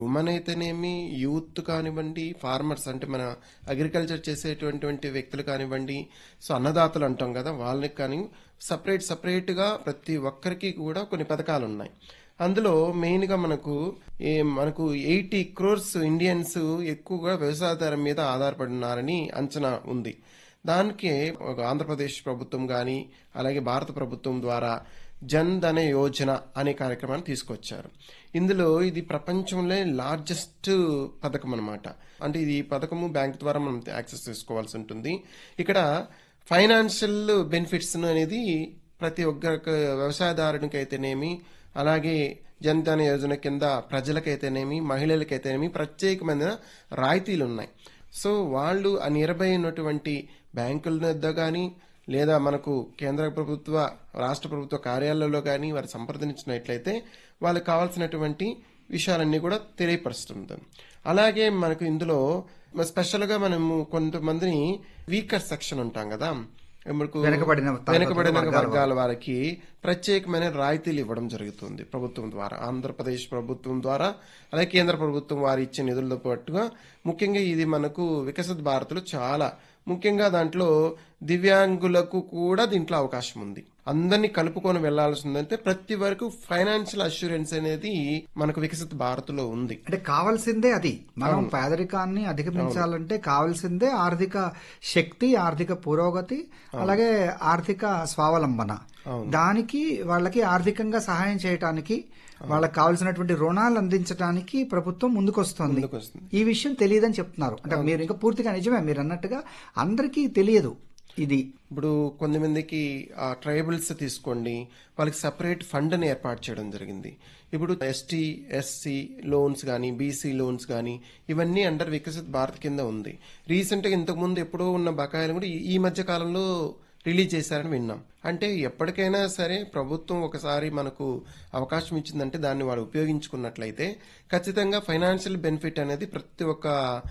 Women అయితేనేమి youth కానివ్వండి farmers అంటే మన అగ్రికల్చర్ చేసేటువంటి వ్యక్తులు కానివ్వండి సో అన్నదాతలు అంటాం కదా వాళ్ళకి కానీ సపరేట్ సపరేట్గా ప్రతి ఒక్కరికి కూడా కొన్ని పథకాలు ఉన్నాయి అందులో మెయిన్గా మనకు ఏ మనకు ఎయిటీ క్రోర్స్ ఇండియన్స్ ఎక్కువగా వ్యవసాయదారం మీద ఆధారపడి ఉన్నారని అంచనా ఉంది దానికి ఒక ఆంధ్రప్రదేశ్ ప్రభుత్వం కానీ అలాగే భారత ప్రభుత్వం ద్వారా జన్ ధన యోజన అనే కార్యక్రమాన్ని తీసుకొచ్చారు ఇందులో ఇది ప్రపంచంలో లార్జెస్ట్ పథకం అనమాట అంటే ఇది పథకము బ్యాంక్ ద్వారా మనం యాక్సెస్ చేసుకోవాల్సి ఉంటుంది ఇక్కడ ఫైనాన్షియల్ బెనిఫిట్స్ అనేది ప్రతి ఒక్క వ్యవసాయదారునికి అయితేనేమి అలాగే జనధన యోజన కింద ప్రజలకైతేనేమి మహిళలకైతేనేమి ప్రత్యేకమైన రాయితీలు ఉన్నాయి సో వాళ్ళు ఆ నియర్బై ఉన్నటువంటి బ్యాంకుల వద్ద కానీ లేదా మనకు కేంద్ర ప్రభుత్వ రాష్ట్ర ప్రభుత్వ కార్యాలయంలో కానీ వారు సంప్రదించినట్లయితే వాళ్ళకి కావాల్సినటువంటి విషయాలన్నీ కూడా తెలియపరుస్తుంది అలాగే మనకు ఇందులో స్పెషల్గా మనము కొంతమందిని వీకర్ సెక్షన్ ఉంటాం కదా మనకు వెనుకబడిన వెనుకబడిన వర్గాల వారికి ప్రత్యేకమైన రాయితీలు ఇవ్వడం జరుగుతుంది ప్రభుత్వం ద్వారా ఆంధ్రప్రదేశ్ ప్రభుత్వం ద్వారా అలాగే కేంద్ర ప్రభుత్వం వారు ఇచ్చే నిధులతో పాటుగా ముఖ్యంగా ఇది మనకు వికసిత భారత్లో చాలా ముఖ్యంగా దాంట్లో దివ్యాంగులకు కూడా దీంట్లో అవకాశం ఉంది అందరినీ కలుపుకొని వెళ్లాల్సిందంటే ప్రతి వరకు ఫైనాన్షియల్ అష్యూరెన్స్ అనేది మనకు వికసిత భారత్లో ఉంది అంటే కావాల్సిందే అది మనం పేదరికాన్ని అధిగమించాలంటే కావాల్సిందే ఆర్థిక శక్తి ఆర్థిక పురోగతి అలాగే ఆర్థిక స్వావలంబన దానికి వాళ్ళకి ఆర్థికంగా సహాయం చేయటానికి వాళ్ళకి కావాల్సినటువంటి రుణాలు అందించడానికి ప్రభుత్వం ముందుకొస్తుంది ముందుకొస్తుంది. ఈ విషయం తెలియదని చెప్తున్నారు అంటే మీరు ఇంకా పూర్తిగా నిజమే మీరు అన్నట్టుగా అందరికీ తెలియదు ఇది ఇప్పుడు కొంతమందికి ఆ ట్రైబల్స్ తీసుకోండి వాళ్ళకి సపరేట్ ఫండ్ని ఏర్పాటు చేయడం జరిగింది ఇప్పుడు ఎస్టీ ఎస్సీ లోన్స్ కానీ బీసీ లోన్స్ కానీ ఇవన్నీ అండర్ వికసిత్ భారత్ కింద ఉంది రీసెంట్గా ఇంతకుముందు ఎప్పుడో ఉన్న బకాయిలు కూడా ఈ- ఈ మధ్య కాలంలో రిలీజ్ చేశారని విన్నాం అంటే ఎప్పటికైనా సరే ప్రభుత్వం ఒకసారి మనకు అవకాశం ఇచ్చిందంటే దాన్ని వాడు ఉపయోగించుకున్నట్లయితే ఖచ్చితంగా ఫైనాన్షియల్ బెనిఫిట్ అనేది ప్రతి ఒక్క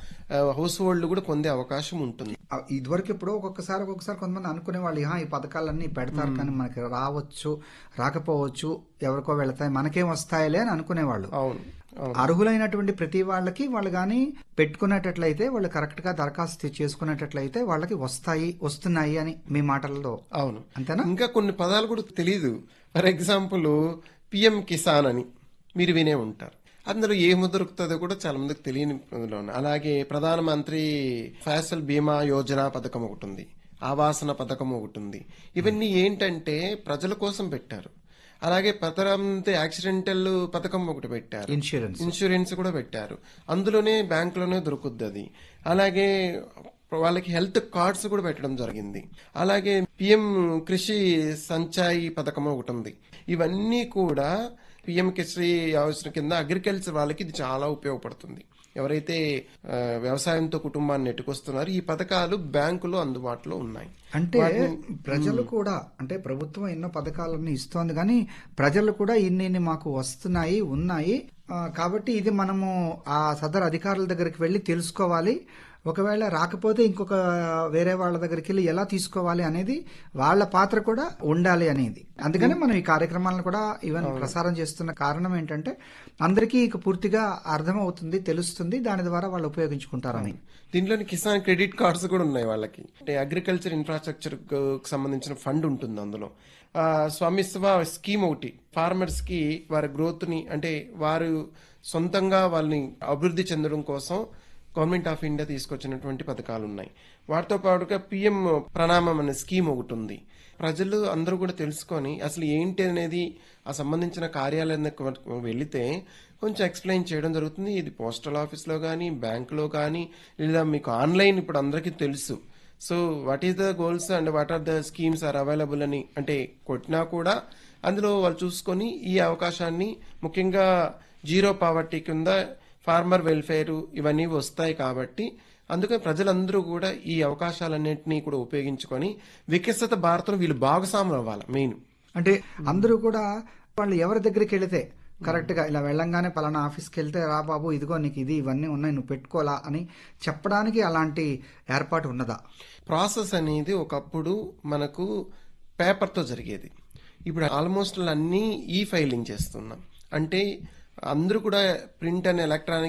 హౌస్ హోల్డ్ కూడా పొందే అవకాశం ఉంటుంది ఆ, ఇదివరకు ఎప్పుడో ఒక్కొక్కసారి ఒక్కొక్కసారి కొంతమంది అనుకునే వాళ్ళు "హా, ఈ పథకాలన్నీ పెడతారు కానీ మనకి రావచ్చు రాకపోవచ్చు ఎవరికో వెళతాయి మనకేం వస్తాయిలే అని అనుకునేవాళ్ళు అవును అవును అర్హులైనటువంటి ప్రతి వాళ్ళకి వాళ్ళు కానీ పెట్టుకునేటట్లయితే వాళ్ళు కరెక్ట్ గా దరఖాస్తు చేసుకునేటట్లయితే వాళ్ళకి వస్తాయి వస్తున్నాయి అని మీ మాటలలో అవును అంతేనా ఇంకా కొన్ని పదాలు కూడా తెలియదు ఫర్ ఎగ్జాంపుల్ పిఎం కిసాన్ అని మీరు వినే ఉంటారు అందులో ఏమి దొరుకుతుందో కూడా చాలా మందికి తెలియని అందులో ఉంది. అలాగే ప్రధానమంత్రి ఫసల్ బీమా యోజన పథకం ఒకటి ఉంది ఆవాసన పథకం ఒకటి ఉంది ఇవన్నీ ఏంటంటే ప్రజల కోసం పెట్టారు అలాగే ప్రధానమంత్రి యాక్సిడెంటల్ పథకం ఒకటి పెట్టారు ఇన్సూరెన్స్ ఇన్సూరెన్స్ కూడా పెట్టారు అందులోనే బ్యాంకులోనే దొరుకుద్ది అది అలాగే వాళ్ళకి హెల్త్ కార్డ్స్ కూడా పెట్టడం జరిగింది అలాగే పిఎం కృషి సంచాయి పథకం ఒకటి ఉంది ఇవన్నీ కూడా పిఎం కృషి యోజన కింద అగ్రికల్చర్ వాళ్ళకి ఇది చాలా ఉపయోగపడుతుంది ఎవరైతే ఆ, వ్యవసాయంతో కుటుంబాన్ని నెట్టుకొస్తున్నారో ఈ పథకాలు బ్యాంకులో అందుబాటులో ఉన్నాయి అంటే ప్రజలు కూడా అంటే ప్రభుత్వం ఎన్నో పథకాలన్నీ ఇస్తోంది కానీ ప్రజలు కూడా ఇన్ని ఇన్ని మాకు వస్తున్నాయి ఉన్నాయి ఆ, కాబట్టి ఇది మనము ఆ సదరు అధికారుల దగ్గరికి వెళ్ళి తెలుసుకోవాలి ఒకవేళ రాకపోతే ఇంకొక వేరే వాళ్ళ దగ్గరికి వెళ్ళి ఎలా తీసుకోవాలి అనేది వాళ్ళ పాత్ర కూడా ఉండాలి అనేది అందుకని మనం ఈ కార్యక్రమాలను కూడా ఈవెన్ ప్రసారం చేస్తున్న కారణం ఏంటంటే అందరికీ ఇక పూర్తిగా అర్థమవుతుంది తెలుస్తుంది దాని ద్వారా వాళ్ళు ఉపయోగించుకుంటారని దీంట్లోని కిసాన్ క్రెడిట్ కార్డ్స్ కూడా ఉన్నాయి వాళ్ళకి అంటే అగ్రికల్చర్ ఇన్ఫ్రాస్ట్రక్చర్ సంబంధించిన ఫండ్ ఉంటుంది అందులో ఆ, స్వామిత్వ స్కీమ్ ఒకటి ఫార్మర్స్ కి వారి గ్రోత్ ని అంటే వారు సొంతంగా వాళ్ళని అభివృద్ధి చెందడం కోసం గవర్నమెంట్ ఆఫ్ ఇండియా తీసుకొచ్చినటువంటి పథకాలు ఉన్నాయి వాటితో పాటుగా పిఎం ప్రణామం అనే స్కీమ్ ఒకటి ఉంది ప్రజలు అందరూ కూడా తెలుసుకొని అసలు ఏంటి అనేది ఆ సంబంధించిన కార్యాలయానికి వెళితే కొంచెం ఎక్స్ప్లెయిన్ చేయడం జరుగుతుంది ఇది పోస్టల్ ఆఫీస్లో కానీ బ్యాంకులో కానీ లేదా మీకు ఆన్లైన్ ఇప్పుడు అందరికీ తెలుసు so what is the goals and what are the schemes are available అని అంటే కొట్టినా కూడా అందులో వాళ్ళు చూసుకొని ఈ అవకాశాన్ని ముఖ్యంగా జీరో పావర్టీ కింద ఫార్మర్ వెల్ఫేర్ ఇవన్నీ వస్తాయి కాబట్టి అందుకని ప్రజలందరూ కూడా ఈ అవకాశాలన్నింటినీ కూడా ఉపయోగించుకొని వికసిత భారతం వీళ్ళు భాగస్వాములు అవ్వాలి మెయిన్ అంటే అందరూ కూడా వాళ్ళు ఎవరి దగ్గరికి వెళితే కరెక్ట్ గా ఇలా వెళ్ళంగానే పలానా ఆఫీస్కి వెళ్తే రా బాబు ఇదిగో నీకు ఇది ఇవన్నీ ఉన్నాయి నువ్వు పెట్టుకోవాలా అని చెప్పడానికి అలాంటి ఏర్పాటు ఉన్నదా ప్రాసెస్ అనేది ఒకప్పుడు మనకు పేపర్తో జరిగేది ఇప్పుడు ఆల్మోస్ట్ అన్నీ ఈ ఫైలింగ్ చేస్తున్నాం అంటే అందరూ కూడా ప్రింట్ అండ్ ఎలక్ట్రానిక్